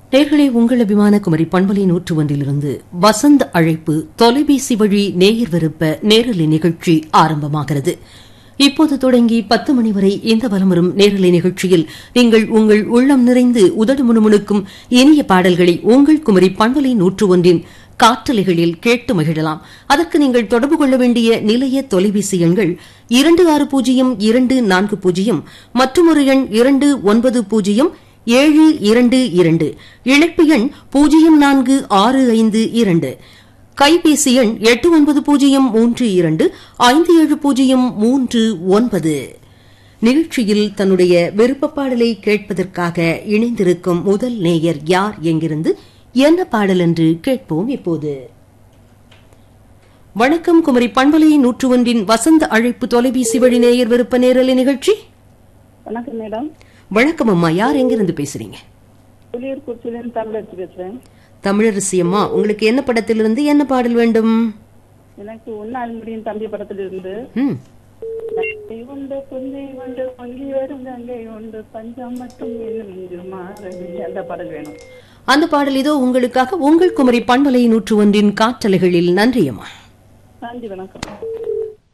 நேர்களே உங்கள் அபிமான குமரி பண்பலை நூற்று ஒன்றிலிருந்து வசந்த அழைப்பு தொலைபேசி வழி நேயர் விருப்ப நேரலை நிகழ்ச்சி ஆரம்பமாகிறது இப்போது தொடங்கி பத்து மணி வரை இந்த வலம் வரும் நேரலை நிகழ்ச்சியில் நீங்கள் உங்கள் உள்ளம் நிறைந்து உதடு முணுமுணுக்கும் இனிய பாடல்களை உங்கள் குமரி பண்பலை நூற்று ஒன்றின் காற்றலைகளில் கேட்டு மகிழலாம் அதற்கு நீங்கள் தொடர்பு கொள்ள வேண்டிய நிலைய தொலைபேசி எண்கள் இரண்டு ஆறு பூஜ்ஜியம் இரண்டு நான்கு பூஜ்ஜியம் மற்றும் ஒரு எண் இரண்டு ஒன்பது பூஜ்ஜியம் ஏழு இரண்டு இரண்டு இணைப்பு எண் பூஜ்ஜியம் நான்கு ஆறு ஐந்து இரண்டு கைபேசி எண் எட்டு ஒன்பது பூஜ்ஜியம் மூன்று இரண்டு ஐந்து ஏழு பூஜ்ஜியம் மூன்று ஒன்பது நிகழ்ச்சியில் தன்னுடைய விருப்ப பாடலை கேட்பதற்காக இணைந்திருக்கும் முதல் நேயர் யார் எங்கிருந்து என்ன பாடல் என்று கேட்போம் இப்போது வணக்கம் குமரி பண்பலை நூற்று ஒன்றின் வசந்த அழைப்பு தொலைபேசி வழி நேயர் விருப்ப நேரலை நிகழ்ச்சி வணக்கம் மேடம் வணக்கம் அம்மா யார் எங்கிருந்து பேசுறீங்க புலியூர் குறிச்சியிலிருந்து தமிழரசு பேசுறேன் தமிழரசி அம்மா உங்களுக்கு என்ன படத்திலிருந்து என்ன பாடல் வேண்டும் எனக்கு உன்னால் முடியும் தம்பி படத்திலிருந்து ம் நங்கை உண்டு புஞ்சை உண்டு பொங்கி வரும் கங்கை உண்டு பஞ்சம் மட்டும் இன்னும் இங்கு மாறவில்லை அந்த பாடல் வேணும் அந்த பாடல் இதோ உங்களுக்காக உங்கள் குமரி பண்பலை நூற்று ஒன்றின் காற்றலைகளில் நன்றி அம்மா நன்றி வணக்கம்